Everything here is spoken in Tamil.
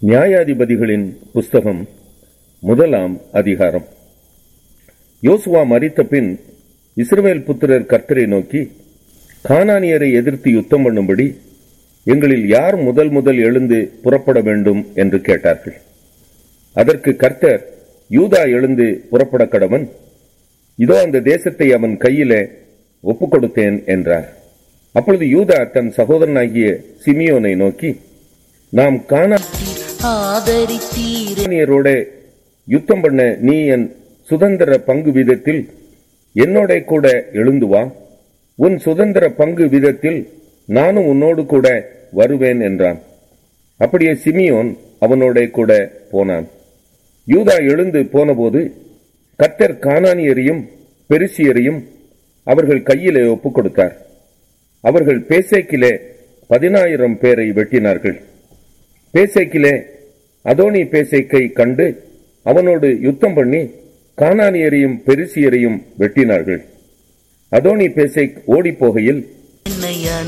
நியாயாதிபதிகளின் புஸ்தகம் முதலாம் அதிகாரம் யோசுவா மரித்த பின் இஸ்ரவேல் புத்திரர் கர்த்தரை நோக்கி கானானியரை எதிர்த்து யுத்தம் பண்ணும்படி எங்களில் யார் முதல் முதல் எழுந்து புறப்பட வேண்டும் என்று கேட்டார்கள் அதற்கு கர்த்தர் யூதா எழுந்து புறப்பட கடவன் இதோ அந்த தேசத்தை அவன் கையிலே ஒப்புக் கொடுத்தேன் என்றார் அப்பொழுது யூதா தன் சகோதரனாகிய சிமியோனை நோக்கி நாம் காணா ஆதரித்தீர் கானானியரோட யுத்தம் பண்ண நீ என் சுதந்திர பங்கு வீதத்தில் என்னோட கூட எழுந்து வா உன் சுதந்திர பங்கு வீதத்தில் நானும் உன்னோடு கூட வருவேன் என்றான் அப்படியே சிமியோன் அவனோட கூட போனான் யூதா எழுந்து போனபோது கர்த்தர் கானானியரையும் பெருசியரையும் அவர்கள் கையிலே ஒப்புக் கொடுத்தார் அவர்கள் பேசேக்கிலே பதினாயிரம் பேரை வெட்டினார்கள் பேசேக்கிலே அதோனி பேசேக்கை கண்டு அவனோடு யுத்தம் பண்ணி கானானியரையும் பெருசியரையும் வெட்டினார்கள் அதோனி பேசேக் ஓடிப்போகையில் என்னையா